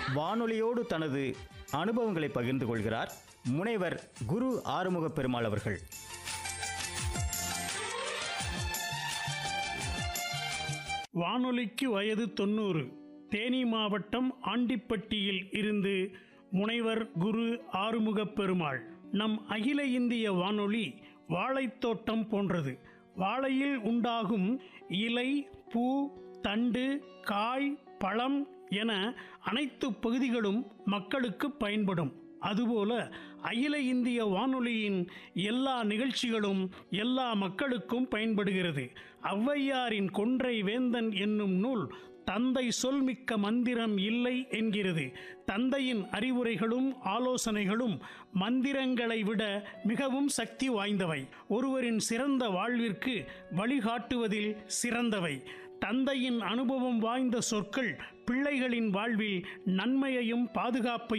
வானொலியோடு தனது அனுபவங்களை பகிர்ந்து கொள்கிறார் முனைவர் குரு ஆறுமுக பெருமாள் அவர்கள் வானொலிக்கு வயது தொண்ணூறு தேனி மாவட்டம் ஆண்டிப்பட்டியில் இருந்து முனைவர் குரு ஆறுமுகப் பெருமாள் நம் அகில இந்திய வானொலி வாழைத்தோட்டம் போன்றது வாழையில் உண்டாகும் இலை பூ தண்டு காய் பழம் என அனைத்து பகுதிகளும் மக்களுக்கு பயன்படும் அதுபோல அகில இந்திய வானொலியின் எல்லா நிகழ்ச்சிகளும் எல்லா மக்களுக்கும் பயன்படுகிறது ஔவையாரின் கொன்றை வேந்தன் என்னும் நூல் தந்தை சொல்மிக்க மந்திரம் இல்லை என்கிறது தந்தையின் அறிவுரைகளும் ஆலோசனைகளும் மந்திரங்களை விட மிகவும் சக்தி வாய்ந்தவை ஒருவரின் சிறந்த வாழ்விற்கு வழிகாட்டுவதில் சிறந்தவை தந்தையின் அனுபவம் வாய்ந்த சொற்கள் பிள்ளைகளின் வாழ்வில் நன்மையையும் பாதுகாப்பையும்